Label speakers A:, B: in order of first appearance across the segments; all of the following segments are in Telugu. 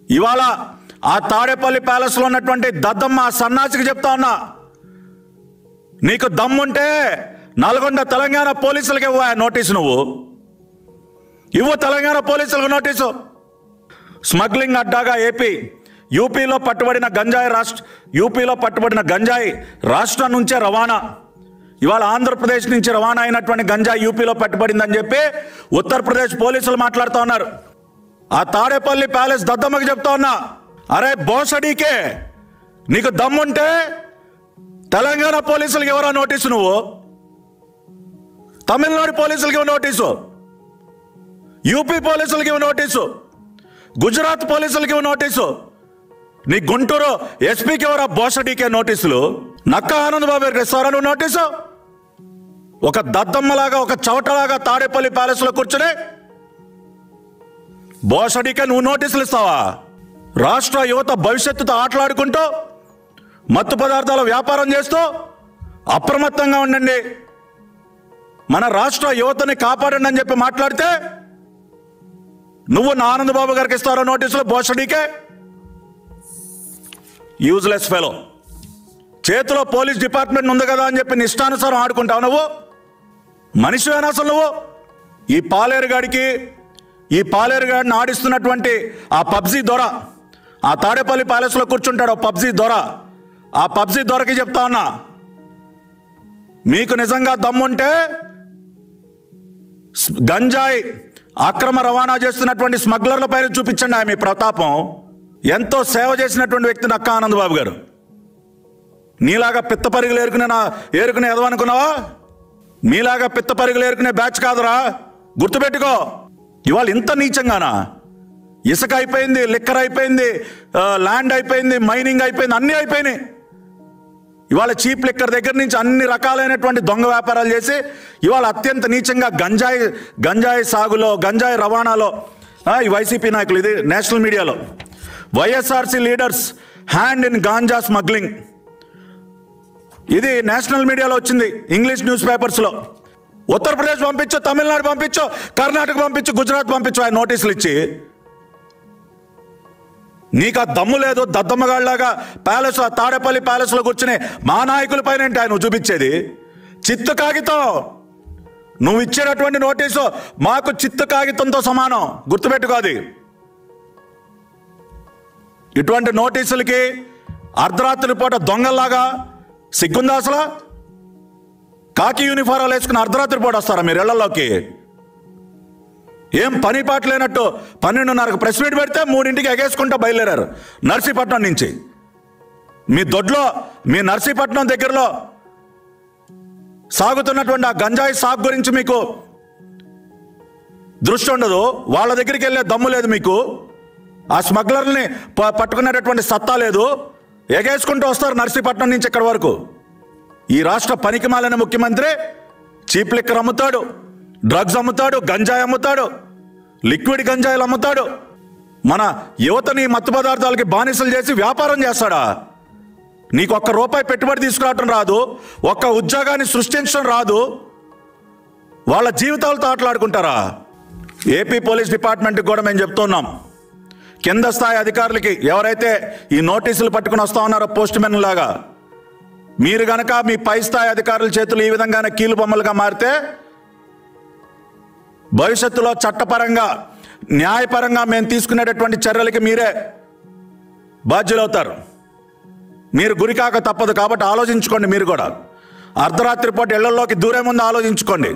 A: ఇవాళ ఆ తాడేపల్లి ప్యాలెస్లో ఉన్నటువంటి దద్దమ్మ ఆ సన్నాసికి చెప్తా ఉన్నా నీకు దమ్ముంటే నల్గొండ తెలంగాణ పోలీసులకి ఇవ్వ నోటీసు నువ్వు ఇవ్వు తెలంగాణ పోలీసులకు నోటీసు స్మగ్లింగ్ అడ్డాగా ఏపీ యూపీలో పట్టుబడిన గంజాయి రాష్ట్ర యూపీలో పట్టుబడిన గంజాయి రాష్ట్రం నుంచే రవాణా ఇవాళ ఆంధ్రప్రదేశ్ నుంచి రవాణా అయినటువంటి గంజాయి యూపీలో పట్టుబడిందని చెప్పి ఉత్తరప్రదేశ్ పోలీసులు మాట్లాడుతూ ఉన్నారు ఆ తాడేపల్లి ప్యాలెస్ దద్దమ్మకి చెప్తా ఉన్నా అరే బోసడీకే నీకు దమ్ముంటే తెలంగాణ పోలీసులకి ఎవరా నోటీసు నువ్వు తమిళనాడు పోలీసులకి ఇవ్వ నోటీసు యూపీ పోలీసులకి ఇవ్వ నోటీసు గుజరాత్ పోలీసులకి ఇవ్వ నోటీసు నీ గుంటూరు ఎస్పీకి ఎవరా బోసడీకే నోటీసులు నక్క ఆనంద్ బాబు గారికి ఇస్తారా నువ్వు నోటీసు ఒక దద్దమ్మలాగా ఒక చవటలాగా తాడేపల్లి ప్యాలెస్లో కూర్చుని బోసడీకే నువ్వు నోటీసులు ఇస్తావా రాష్ట్ర యువత భవిష్యత్తుతో ఆటలాడుకుంటూ మత్తు పదార్థాల వ్యాపారం చేస్తూ అప్రమత్తంగా ఉండండి మన రాష్ట్ర యువతని కాపాడండి అని చెప్పి మాట్లాడితే నువ్వు నా ఆనందబాబు గారికి ఇస్తారో నోటీసులు బోసడీకే యూజ్లెస్ ఫెలో చేతిలో పోలీస్ డిపార్ట్మెంట్ ఉంది కదా అని చెప్పి నీ ఇష్టానుసారం ఆడుకుంటావు నువ్వు మనిషివేనా అసలు నువ్వు ఈ పాలేరుగాడికి ఈ పాలేరుగాడిని ఆడిస్తున్నటువంటి ఆ పబ్జీ దొర ఆ తాడేపల్లి ప్యాలెస్లో కూర్చుంటాడు ఆ పబ్జీ దొర ఆ పబ్జీ దొరకి చెప్తా ఉన్నా మీకు నిజంగా దమ్ముంటే స్- గంజాయి అక్రమ రవాణా చేస్తున్నటువంటి స్మగ్లర్ల పైన చూపించండి ఆమె ప్రతాపం ఎంతో సేవ చేసినటువంటి వ్యక్తి నక్క ఆనంద్ బాబు గారు నీలాగా పిత్త పరుగులు ఏరుకునే నా ఏరుకునే ఎదవనుకున్నావా మీలాగా పిత్త పరుగులు ఏరుకునే బ్యాచ్ కాదురా గుర్తుపెట్టుకో ఇవాళ ఇంత నీచంగానా ఇసుక అయిపోయింది లిక్కర్ అయిపోయింది ఆ, ల్యాండ్ అయిపోయింది మైనింగ్ అయిపోయింది అన్నీ అయిపోయినాయి ఇవాళ చీప్ లిక్కర్ దగ్గర నుంచి అన్ని రకాలైనటువంటి దొంగ వ్యాపారాలు చేసి ఇవాళ అత్యంత నీచంగా గంజాయి గంజాయి సాగులో గంజాయి రవాణాలో ఆ, ఈ వైసీపీ నాయకులు ఇది నేషనల్ మీడియాలో YSRC leaders hand in ganja smuggling ఇది నేషనల్ మీడియాలో వచ్చింది ఇంగ్లీష్ న్యూస్ పేపర్స్లో ఉత్తరప్రదేశ్ పంపించు తమిళనాడు పంపించు కర్ణాటక పంపించు గుజరాత్ పంపించు ఆయన నోటీసులు ఇచ్చి నీకు ఆ దమ్ము లేదు దద్దమ్మగాళ్ళలాగా ప్యాలెస్ ఆ తాడేపల్లి ప్యాలెస్లో కూర్చుని మా నాయకుల పైన ఏంటి ఆయన చూపించేది చిత్తు కాగితం నువ్వు ఇచ్చేటటువంటి నోటీసు మాకు చిత్తు కాగితంతో సమానం గుర్తుపెట్టుకో అది ఇటువంటి నోటీసులకి అర్ధరాత్రి పూట దొంగల్లాగా సిగ్గుందా అసలు కాకి యూనిఫారాలు వేసుకుని అర్ధరాత్రి పూట వస్తారా మీరు ఇళ్లలోకి ఏం పని పాట లేనట్టు పన్నెండున్నరకు ప్రెస్ మీట్ పెడితే మూడింటికి ఎగేసుకుంటూ బయలుదేరారు నర్సీపట్నం నుంచి మీ దొడ్లో మీ నర్సీపట్నం దగ్గరలో సాగుతున్నటువంటి ఆ గంజాయి సాగు గురించి మీకు దృష్టి ఉండదు వాళ్ళ దగ్గరికి వెళ్ళే దమ్ము లేదు మీకు ఆ స్మగ్లర్ని ప- పట్టుకునేటటువంటి సత్తా లేదు ఎగేసుకుంటూ వస్తారు నర్సీపట్నం నుంచి ఇక్కడ వరకు ఈ రాష్ట్ర పనికిమాలిన ముఖ్యమంత్రి చీప్ లిక్కర్ అమ్ముతాడు డ్రగ్స్ అమ్ముతాడు గంజాయి అమ్ముతాడు లిక్విడ్ గంజాయిలు అమ్ముతాడు మన యువతని మత్తు పదార్థాలకి బానిసలు చేసి వ్యాపారం చేస్తాడా నీకు ఒక్క రూపాయి పెట్టుబడి తీసుకురావటం రాదు ఒక్క ఉద్యోగాన్ని సృష్టించడం రాదు వాళ్ళ జీవితాలతో ఆటలాడుకుంటారా ఏపీ పోలీస్ డిపార్ట్మెంట్కి కూడా మేము చెప్తున్నాం కింద స్థాయి అధికారులకి ఎవరైతే ఈ నోటీసులు పట్టుకుని వస్తా ఉన్నారో పోస్ట్ మెన్ లాగా మీరు గనక మీ పై స్థాయి అధికారుల చేతులు ఈ విధంగానే కీలు బొమ్మలుగా మారితే భవిష్యత్తులో చట్టపరంగా న్యాయపరంగా మేము తీసుకునేటటువంటి చర్యలకి మీరే బాధ్యులవుతారు మీరు గురికాక తప్పదు కాబట్టి ఆలోచించుకోండి మీరు కూడా అర్ధరాత్రి పూట ఇళ్లలోకి దూరే ముందు ఆలోచించుకోండి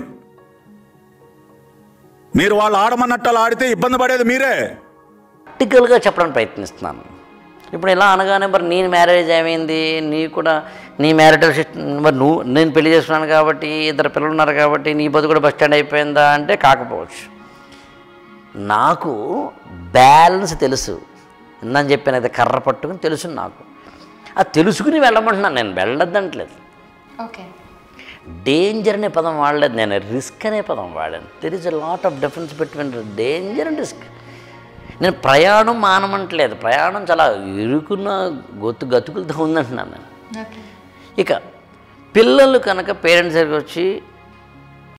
A: మీరు వాళ్ళు ఆడమన్నట్టు అలా ఆడితే ఇబ్బంది పడేది మీరే
B: ప్రాక్టికల్గా చెప్పడానికి ప్రయత్నిస్తున్నాను ఇప్పుడు ఇలా అనగానే మరి నీ మ్యారేజ్ ఏమైంది నీ కూడా నీ మ్యారిటల్ సిస్టమ్ మరి నువ్వు నేను పెళ్లి చేసుకున్నాను కాబట్టి ఇద్దరు పిల్లలు ఉన్నారు కాబట్టి నీ బతుకు కూడా బస్ స్టాండ్ అయిపోయిందా అంటే కాకపోవచ్చు నాకు బ్యాలెన్స్ తెలుసు ఇందని చెప్పాను కదా కర్ర పట్టుకుని తెలుసు నాకు అది తెలుసుకుని వెళ్ళమంటున్నాను నేను వెళ్ళొద్దంటలేదు
C: ఓకే
B: డేంజర్ అనే పదం వాడలేదు నేను రిస్క్ అనే పదం వాడాను there is a lot of difference between danger and risk నేను ప్రయాణం మానమంటలేదు ప్రయాణం చాలా ఇరుకున్న గొత్తు గతుకులతో ఉందంటున్నాను నేను
C: ఓకే
B: ఇక పిల్లలు కనుక పేరెంట్స్ దగ్గరికి వచ్చి